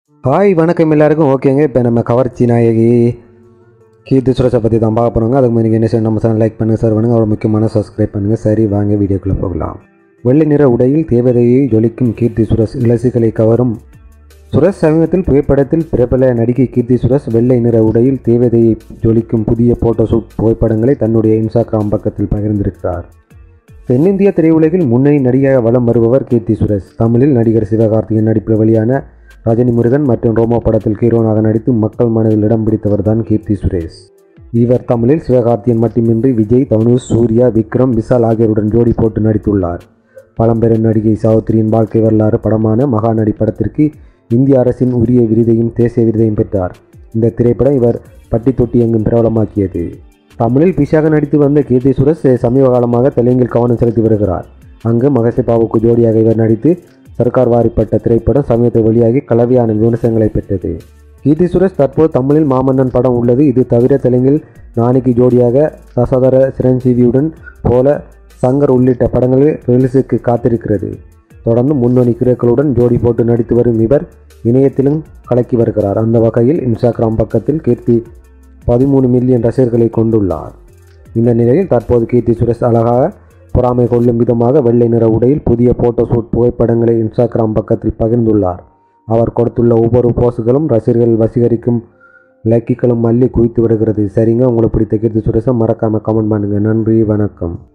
hi வணக்கம் எல்லாருக்கும் ஓகேங்க இப்போ நம்ம கவர்ச்சி நாயகி கீர்த்தி சுரேஷை பற்றி தான் பார்க்க போகிறோங்க அதுக்கு முன்னாடி என்ன செய்யணும் நம்ம சேனல் லைக் பண்ணுங்கள் சார் பண்ணுங்கள் அவ்வளோ முக்கியமான சப்ஸ்கிரைப் பண்ணுங்கள் சரி வாங்க வீடியோக்குள்ளே போகலாம் வெள்ளை நிற உடையில் தேவதையை ஜொலிக்கும் கீர்த்தி சுரேஷ் இலசுகளை கவரும் சுரேஷ் சமீபத்தில் புகைப்படத்தில் பிரபல நடிகை கீர்த்தி சுரேஷ் வெள்ளை நிற உடையில் தேவதையை ஜொலிக்கும் புதிய போட்டோஷூட் புகைப்படங்களை தன்னுடைய இன்ஸ்டாகிராம் பக்கத்தில் பகிர்ந்திருக்கிறார் தென்னிந்திய திரையுலகில் முன்னணி நடிகையாக வலம் வருபவர் கீர்த்தி சுரேஷ் தமிழில் நடிகர் சிவகார்த்திகேயன் நடிப்பில் வெளியான ரஜினி முருகன் மற்றும் ரோமோ படத்தில் ஹீரோனாக நடித்து மக்கள் மனதில் இடம் பிடித்தவர் தான் கீர்த்தி சுரேஷ் இவர் தமிழில் சிவகார்த்தியன் மட்டுமின்றி விஜய் தனுஷ் சூர்யா விக்ரம் விஷால் ஆகியோருடன் ஜோடி போட்டு நடித்துள்ளார் பழம்பெரும் நடிகை சாவித்திரியின் வாழ்க்கை வரலாறு படமான மகாநடி படத்திற்கு இந்திய அரசின் உரிய விருதையும் தேசிய விருதையும் பெற்றார் இந்த திரைப்படம் இவர் பட்டி தொட்டி எங்கும் பிரபலமாக்கியது தமிழில் பிஷாக நடித்து வந்த கீர்த்தி சுரேஷ் சமீப காலமாக தெலுங்கில் கவனம் செலுத்தி வருகிறார் அங்கு மகசே பாபுக்கு ஜோடியாக இவர் நடித்து சர்க்கார் வாரிப்பட்ட திரைப்படம் சமயத்தில் வெளியாகி கலவையான விமர்சனங்களை பெற்றது கீர்த்தி சுரேஷ் தற்போது தமிழில் மாமன்னன் படம் உள்ளது இது தவிர தெலுங்கில் நானிக்கு ஜோடியாக சசோதர சிரஞ்சீவியுடன் போல சங்கர் உள்ளிட்ட படங்களில் ரிலீஸுக்கு காத்திருக்கிறது தொடர்ந்து முன்னணி கிரேக்களுடன் ஜோடி போட்டு நடித்து வரும் இவர் இணையத்திலும் கலக்கி வருகிறார் அந்த வகையில் இன்ஸ்டாகிராம் பக்கத்தில் கீர்த்தி பதிமூணு மில்லியன் ரசிகர்களை கொண்டுள்ளார் இந்த நிலையில் தற்போது கீர்த்தி சுரேஷ் அழகாக பொறாமை கொள்ளும் விதமாக வெள்ளை நிற உடையில் புதிய போட்டோஷூட் புகைப்படங்களை இன்ஸ்டாகிராம் பக்கத்தில் பகிர்ந்துள்ளார் அவர் கொடுத்துள்ள ஒவ்வொரு போஸ்டுகளும் ரசிகர்கள் வசீகரிக்கும் லைக்குகளும் மல்லி குவித்து விடுகிறது சரிங்க உங்களுக்கு பிடித்த கீர்த்தி சுரேஷை மறக்காமல் கமெண்ட் பண்ணுங்கள் நன்றி வணக்கம்